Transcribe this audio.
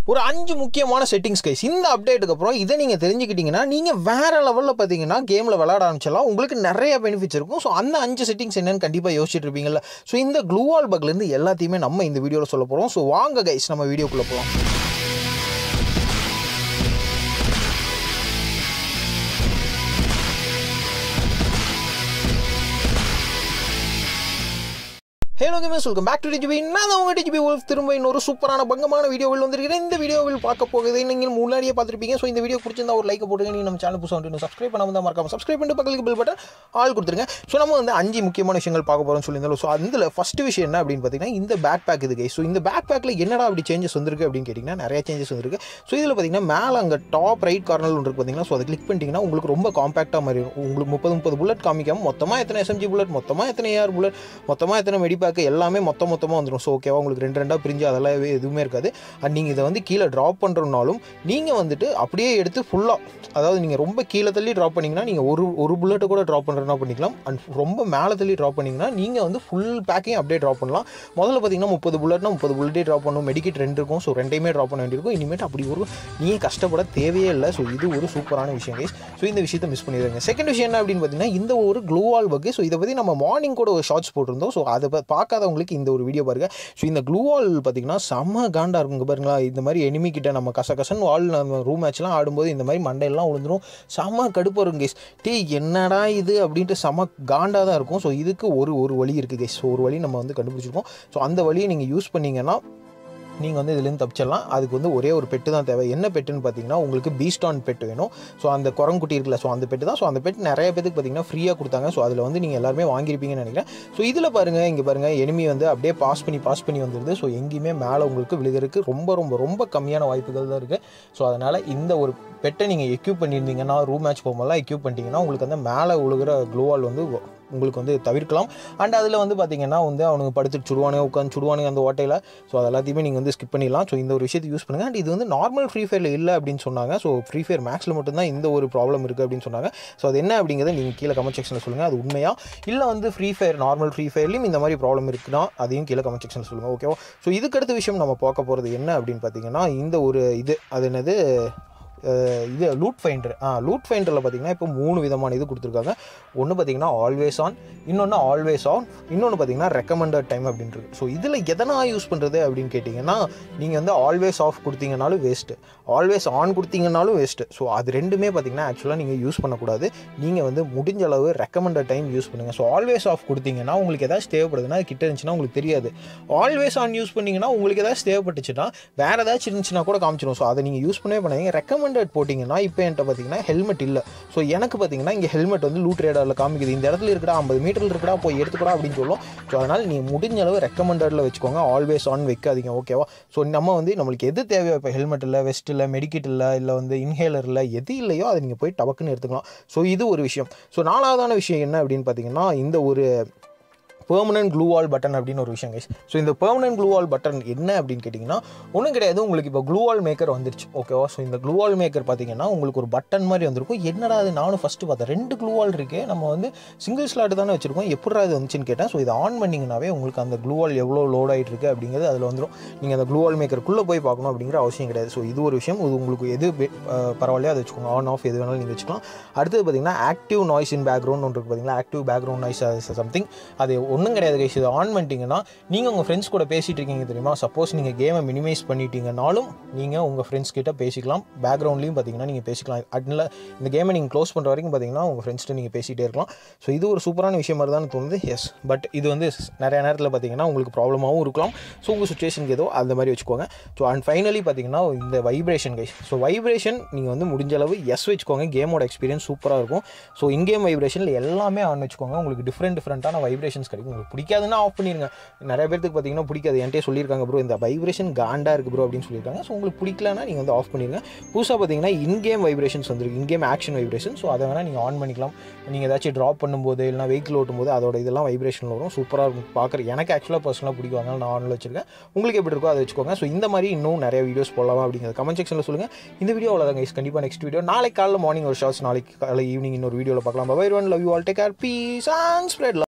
ஒரு அஞ்சு முக்கியமான செட்டிங்ஸ் கைஸ் இந்த அப்டேட்டுக்கு அப்புறம் இதை நீங்கள் தெரிஞ்சுக்கிட்டீங்கன்னா நீங்கள் வேற லெவலில் பார்த்தீங்கன்னா கேமில் விளாட ஆரம்பிச்சலாம் உங்களுக்கு நிறைய பெனிஃபிட்ஸ் இருக்கும் ஸோ அந்த அஞ்சு செட்டிங்ஸ் என்னன்னு கண்டிப்பாக யோசிச்சுட்டு இருப்பீங்கல்ல ஸோ இந்த க்ளூவால் பக்லேருந்து எல்லாத்தையுமே நம்ம இந்த வீடியோவில் சொல்ல போகிறோம் ஸோ வாங்க கைஸ் நம்ம வீடியோக்குள்ளே போகலாம் hello gamers welcome back to DGP நான் உங்கள் டிஜிபி wolf திரும்ப இன்னொரு சூப்பரான பங்கமான வீடியோவில் வந்திருக்கிறேன் இந்த வீடியோவில் பார்க்க போகுது நீங்கள் முன்னாடியே பார்த்துருப்பீங்க ஸோ இந்த வீடியோ பிடிச்சிருந்தா ஒரு லைக் போட்டுங்க நீங்கள் நம்ம சேனல் புதுசாக வந்து சப்ஸ்கிரைப் பண்ணாமல் தான் மறக்காம சப்ஸ்கிரைப் பண்ணிட்டு பக்கத்துக்கு பில் பட்டன் ஆள் கொடுத்துருங்க ஸோ நம்ம வந்து அஞ்சு முக்கியமான விஷயங்கள் பார்க்க போகிறோம்னு சொல்லியிருந்தோம் ஸோ அதில் ஃபஸ்ட்டு விஷயம் என்ன அப்படின்னு பார்த்தீங்கன்னா இந்த பேக் பேக் இது ஸோ இந்த பேக் பேக்கில் என்னடா அப்படி சேஞ்சஸ் வந்திருக்கு அப்படின்னு கேட்டிங்கன்னா நிறைய சேஞ்சஸ் வந்திருக்கு ஸோ இதில் பார்த்தீங்கன்னா மேலே அங்கே டாப் ரைட் கார்னர் ஒன்று இருக்கு பார்த்தீங்கன்னா ஸோ அதை கிளிக் பண்ணிட்டீங்கன்னா உங்களுக்கு ரொம்ப காம்பாக்டாக மாதிரி இருக்கும் உங்களுக்கு முப்பது முப்பது புல்லட் காமிக்காம மொத்தமாக எத்தனை எஸ்எம்ஜி புல்லட் மொத்தமாக எத்தனை ஏஆர் புல்லட் மொத்தமாக எத்தனை மெடிபேக் எல்லாமே மொத்தம் மொத்தமாக வந்துடும் ஸோ ஓகேவா உங்களுக்கு ரெண்டு ரெண்டாக பிரிஞ்சு அதெல்லாம் எதுவும் எதுவுமே இருக்காது அண்ட் நீங்கள் இதை வந்து கீழே ட்ராப் பண்ணுறதுனாலும் நீங்கள் வந்துட்டு அப்படியே எடுத்து ஃபுல்லாக அதாவது நீங்கள் ரொம்ப கீழே தள்ளி ட்ராப் பண்ணிங்கன்னா நீங்கள் ஒரு ஒரு புல்லட்டை கூட ட்ராப் பண்ணுறதுனா பண்ணிக்கலாம் அண்ட் ரொம்ப மேலே தள்ளி ட்ராப் பண்ணிங்கன்னா நீங்கள் வந்து ஃபுல் பேக்கையும் அப்படியே ட்ராப் பண்ணலாம் முதல்ல பார்த்தீங்கன்னா முப்பது புல்லட்னா முப்பது புல்லட்டே ட்ராப் பண்ணணும் மெடிக்கெட் ரெண்டு இருக்கும் ஸோ ரெண்டையுமே ட்ராப் பண்ண வேண்டியிருக்கும் இனிமேட்டு அப்படி ஒரு நீங்கள் கஷ்டப்பட தேவையே இல்லை ஸோ இது ஒரு சூப்பரான விஷயம் கைஸ் ஸோ இந்த விஷயத்தை மிஸ் பண்ணிடுங்க செகண்ட் விஷயம் என்ன அப்படின்னு பார்த்தீங்கன்னா இந்த ஒரு க்ளூவால் பக்கு ஸோ இதை பற்றி நம்ம மார்னிங் கூட ஒரு ஷார்ட்ஸ் போட்டிருந்தோம் ஸோ அதை பா- பார்க்காதவங்களுக்கு இந்த ஒரு வீடியோ பாருங்க ஸோ இந்த க்ளூவால் பார்த்தீங்கன்னா செம்ம காண்டா இருக்குங்க பாருங்களா இந்த மாதிரி enemy கிட்ட நம்ம கச கசன் வால் நம்ம ரூம் மேட்ச்லாம் ஆடும்போது இந்த மாதிரி மண்டையெல்லாம் விழுந்துரும் செம்ம கடுப்பு வரும் கேஸ் டே என்னடா இது அப்படின்ட்டு செம்ம காண்டாக தான் இருக்கும் ஸோ இதுக்கு ஒரு ஒரு வழி இருக்குது கேஸ் ஸோ ஒரு வழி நம்ம வந்து கண்டுபிடிச்சிருக்கோம் ஸோ அந்த வழியை நீங்கள் யூஸ் பண்ணீங்கன்னா நீங்கள் வந்து இதுலேருந்து தப்பிச்சிடலாம் அதுக்கு வந்து ஒரே ஒரு பெட்டு தான் தேவை என்ன பெட்டுன்னு பார்த்தீங்கன்னா உங்களுக்கு பீஸ்டான் பெட் வேணும் ஸோ அந்த குரங்குட்டி இருக்குல்ல ஸோ அந்த பெட்டு தான் ஸோ அந்த பெட் நிறைய பேருக்கு பார்த்தீங்கன்னா ஃப்ரீயாக கொடுத்தாங்க ஸோ அதில் வந்து நீங்கள் எல்லாருமே வாங்கியிருப்பீங்கன்னு நினைக்கிறேன் ஸோ இதில் பாருங்கள் இங்கே பாருங்கள் enemy வந்து அப்படியே பாஸ் பண்ணி பாஸ் பண்ணி வந்துடுது ஸோ எங்கேயுமே மேலே உங்களுக்கு விழுகிறதுக்கு ரொம்ப ரொம்ப ரொம்ப கம்மியான வாய்ப்புகள் தான் இருக்குது ஸோ அதனால் இந்த ஒரு பெட்டை நீங்கள் எக்யூப் பண்ணியிருந்தீங்கன்னா ரூம் மேட்ச் போகும்போதெல்லாம் எக்யூப் பண்ணிட்டீங்கன்னா உங்களுக்கு வந்து மேலே விழுகிற க்ளோவால் வந்து உங்களுக்கு வந்து தவிர்க்கலாம் அண்ட் அதில் வந்து பார்த்தீங்கன்னா வந்து அவனுக்கு படுத்துட்டு சுடுவானுங்க உட்காந்து சுடுவானுங்க அந்த ஓட்டையில் ஸோ அது எல்லாத்தையுமே நீங்கள் வந்து ஸ்கிப் பண்ணிடலாம் ஸோ இந்த ஒரு விஷயத்தை யூஸ் பண்ணுங்கள் அண்ட் இது வந்து நார்மல் ஃப்ரீ ஃபயரில் இல்லை அப்படின்னு சொன்னாங்க ஸோ ஃப்ரீ ஃபயர் மேக்ஸில் மட்டும்தான் இந்த ஒரு ப்ராப்ளம் இருக்குது அப்படின்னு சொன்னாங்க ஸோ அது என்ன அப்படிங்கிறத நீங்கள் கீழே கமெண்ட் செக்ஷனில் சொல்லுங்கள் அது உண்மையா இல்லை வந்து ஃப்ரீ ஃபயர் நார்மல் ஃப்ரீ ஃபயர்லையும் இந்த மாதிரி ப்ராப்ளம் இருக்குன்னா அதையும் கீழே கமெண்ட் செக்ஷனில் சொல்லுங்கள் ஓகேவா ஸோ இதுக்கு அடுத்த விஷயம் நம்ம பார்க்க போகிறது என்ன அப்படின்னு பார்த்தீங்கன்னா இந்த ஒரு இது அது என்னது அஹ் இது லூட் ஃபைண்டர் ஆ லூட் ஃபைண்டரில் பார்த்தீங்கன்னா இப்போ மூணு விதமான இது கொடுத்துருக்காங்க ஒன்று பார்த்தீங்கன்னா ஆல்வேஸ் ஆன் இன்னொன்று ஆல்வேஸ் ஆன் இன்னொன்று பார்த்தீங்கன்னா ரெக்கமெண்டட் டைம் அப்படின்றது ஸோ இதில் எதனா யூஸ் பண்ணுறது அப்படின்னு கேட்டிங்கன்னா நீங்கள் வந்து ஆல்வேஸ் ஆஃப் கொடுத்தீங்கனாலும் வேஸ்ட்டு ஆல்வேஸ் ஆன் கொடுத்தீங்கனாலும் வேஸ்ட்டு ஸோ அது ரெண்டுமே பார்த்தீங்கன்னா ஆக்சுவலாக நீங்கள் யூஸ் பண்ணக்கூடாது நீங்கள் வந்து முடிஞ்ச அளவு ரெக்கமெண்டட் டைம் யூஸ் பண்ணுங்கள் ஸோ ஆல்வேஸ் ஆஃப் கொடுத்தீங்கன்னா உங்களுக்கு ஏதாச்சும் தேவைப்படுதுன்னா அது கிட்ட இருந்துச்சுன்னா உங்களுக்கு தெரியாது ஆல்வேஸ் ஆன் யூஸ் பண்ணீங்கன்னா உங்களுக்கு ஏதாச்சும் தேவைப்பட்டுச்சுன்னா வேறு ஏதாச்சும் இருந்துச்சுன்னா கூட காமிச்சிடும் ஸோ அதை நீங்கள் யூஸ் பண்ணவே பண்ணாதீங்க ரெக்கமெண்டட் போட்டிங்கன்னா இப்போ என்கிட்ட பார்த்தீங்கன்னா ஹெல்மெட் இல்லை ஸோ எனக்கு பார்த்தீங்கன்னா இங்கே ஹெல்மெட் வந்து லூட் ரேடாரில் காமிக்குது இந்த இடத்துல இருக்கடா ஐம்பது மீட்டரில் இருக்கடா போய் எடுத்துக்கூடா அப்படின்னு சொல்லும் ஸோ அதனால் நீங்கள் முடிஞ்ச அளவு ரெக்கமெண்டடில் வச்சுக்கோங்க ஆல்வேஸ் ஆன் வைக்காதீங்க ஓகேவா ஸோ நம்ம வந்து நம்மளுக்கு எது தேவையோ இப்போ ஹெல்மெட் இல்லை வெஸ்ட் இல்லை மெடிக்கெட் இல்லை இல்லை வந்து இன்ஹேலர் இல்லை எது இல்லையோ அதை நீங்கள் போய் டபக்குன்னு எடுத்துக்கலாம் ஸோ இது ஒரு விஷயம் ஸோ நாலாவதான விஷயம் என்ன அப்படின்னு பார்த்தீங்கன்னா இந்த ஒரு பெர்மனன்ட் க்ளூ வால் பட்டன் அப்படின்னு ஒரு விஷயம் கைஸ் ஸோ இந்த பெர்மனன்ட் க்ளூ வால் பட்டன் என்ன அப்படின்னு கேட்டிங்கன்னா ஒன்றும் கிடையாது உங்களுக்கு இப்போ க்ளூ வால் மேக்கர் வந்துருச்சு ஓகேவா ஸோ இந்த க்ளூ வால் மேக்கர் பார்த்தீங்கன்னா உங்களுக்கு ஒரு பட்டன் மாதிரி வந்திருக்கும் என்னடா அது நானும் ஃபஸ்ட்டு பார்த்தேன் ரெண்டு க்ளூ வால் இருக்கே நம்ம வந்து சிங்கிள் ஸ்லாட் தானே வச்சிருக்கோம் எப்படா இது வந்துச்சுன்னு கேட்டேன் ஸோ இதை ஆன் பண்ணிங்கனாவே உங்களுக்கு அந்த க்ளூ வால் எவ்வளோ லோட் ஆகிட்டு இருக்கு அப்படிங்கிறது அதில் வந்துடும் நீங்கள் அந்த க்ளூ வால் மேக்கருக்குள்ளே போய் பார்க்கணும் அப்படிங்கிற அவசியம் கிடையாது ஸோ இது ஒரு விஷயம் இது உங்களுக்கு எது பெ- அஹ் பரவாயில்லையோ அதை வச்சுக்கோங்க ஆன் ஆஃப் எது வேணாலும் நீங்கள் வச்சுக்கலாம் அடுத்தது பார்த்தீங்கன்னா ஆக்டிவ் நாய்ஸ் இன் பேக்ரவுண்ட் ஒன்று இருக்குது பார்த்தீங்களா ஆக்டிவ் பேக்ரவுண்ட் நாய்ஸ் சம்திங் அது ஒன்றும் கிடையாது கைஸ் இது ஆன் பண்ணிட்டீங்கன்னா நீங்கள் உங்கள் ஃப்ரெண்ட்ஸ் கூட பேசிகிட்டு இருக்கீங்க தெரியுமா சப்போஸ் நீங்கள் கேமை மினிமைஸ் பண்ணிட்டீங்கனாலும் நீங்கள் உங்கள் ஃப்ரெண்ட்ஸ் கிட்ட பேசிக்கலாம் பேக்ரவுண்ட்லையும் பார்த்தீங்கன்னா நீங்கள் பேசிக்கலாம் அதில் இந்த கேமை நீங்கள் க்ளோஸ் பண்ணுற வரைக்கும் பார்த்தீங்கன்னா உங்கள் ஃப்ரெண்ட்ஸ்ட்டு நீங்கள் பேசிகிட்டே இருக்கலாம் ஸோ இது ஒரு சூப்பரான விஷயம் மாதிரி தான் தோணுது எஸ் பட் இது வந்து நிறைய நேரத்தில் பார்த்தீங்கன்னா உங்களுக்கு ப்ராப்ளமாகவும் இருக்கலாம் ஸோ உங்கள் சுச்சுவேஷனுக்கு ஏதோ அந்த மாதிரி வச்சுக்கோங்க ஸோ அண்ட் ஃபைனலி பார்த்தீங்கன்னா இந்த வைப்ரேஷன் கைஸ் ஸோ வைப்ரேஷன் நீங்கள் வந்து முடிஞ்ச அளவு எஸ் வச்சுக்கோங்க கேமோட எக்ஸ்பீரியன்ஸ் சூப்பராக இருக்கும் ஸோ இன்கேம் வைப்ரேஷனில் எல்லாமே ஆன் வச்சுக்கோங்க உங்களுக்கு டிஃப்ரெண்ட் டிஃப்ரெண்ட்டான வைப்ரேஷன்ஸ் கிடைக்கும் உங்களுக்கு பிடிக்காதுன்னா ஆஃப் பண்ணிடுங்க நிறைய பேருக்கு பார்த்தீங்கன்னா பிடிக்காது என்கிட்ட சொல்லியிருக்காங்க ப்ரோ இந்த வைப்ரேஷன் காண்டா இருக்குது ப்ரோ அப்படின்னு சொல்லியிருக்காங்க ஸோ உங்களுக்கு பிடிக்கலனா நீங்கள் வந்து ஆஃப் பண்ணிடுங்க புதுசாக பார்த்தீங்கன்னா இன்கேம் வைப்ரேஷன்ஸ் வந்துருக்கு இன்கேம் ஆக்ஷன் வைப்ரேஷன் ஸோ அதை வேணால் நீங்கள் ஆன் பண்ணிக்கலாம் நீங்கள் ஏதாச்சும் ட்ராப் பண்ணும்போது இல்லைனா வெஹிக்கிள் ஓட்டும்போது அதோட இதெல்லாம் வைப்ரேஷன் வரும் சூப்பராக இருக்கும் பார்க்குற எனக்கு ஆக்சுவலாக பர்சனலாக பிடிக்கும் அதனால நான் ஆனில் வச்சிருக்கேன் உங்களுக்கு எப்படி இருக்கோ அதை வச்சுக்கோங்க ஸோ இந்த மாதிரி இன்னும் நிறைய வீடியோஸ் போடலாம் அப்படிங்கிறது கமெண்ட் செக்ஷனில் சொல்லுங்கள் இந்த வீடியோ அவ்வளோதான் கைஸ் கண்டிப்பாக நெக்ஸ்ட் வீடியோ நாளைக்கு காலைல மார்னிங் ஒரு ஷார்ட்ஸ் நாளைக்கு காலைல ஈவினிங் இன்னொரு வீடியோவில் பார்க்கலாம் bye one love you all take care peace and spread